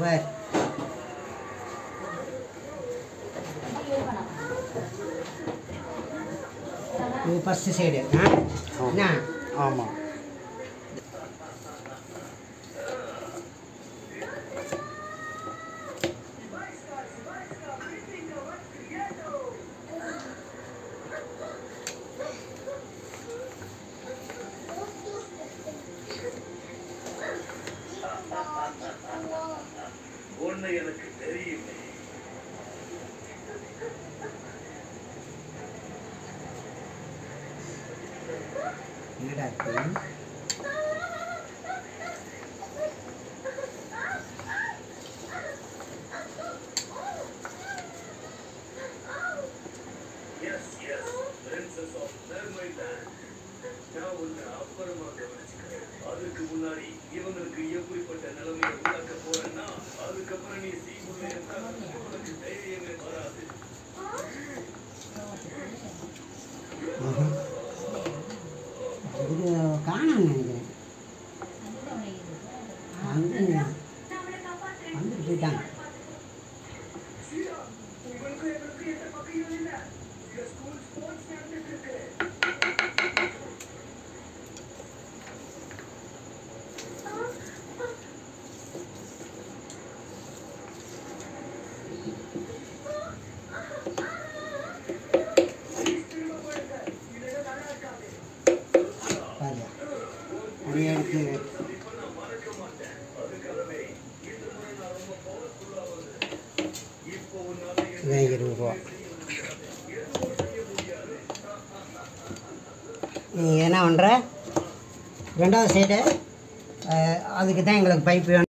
பார் இது first side ஆ என்ன ஆமாம் ஒண்ணு எனக்கு தெரியுமே என்னடா இருக்கு yes yes princess of mermaid land நான் உன்னை அப்புறமா கவனிச்சுக்கிறேன் அதுக்கு முன்னாடி இவங்களுக்கு எப்படிப்பட்ட நிலைமையை உண்டாக்க போறேன்னா அதுக்கப்புறம் நீ சீக்குள்ளே உட்கார்ந்து உனக்கு தைரியமே வராது இது காணாம நினைக்கிறேன் வந்து வந்துட்டு போயிட்டாங்க உங்களுக்கு எங்களுக்கு எந்த பகையும் இல்ல இங்க ஸ்கூல் ஸ்போர்ட்ஸ் நடந்துட்டு இருக்கு பாருங்க அது எடுத்து இதான் இருபது ரூபா நீ என்ன பண்ணுற ரெண்டாவது சைடு அதுக்கு தான் எங்களுக்கு பைப் வேணும்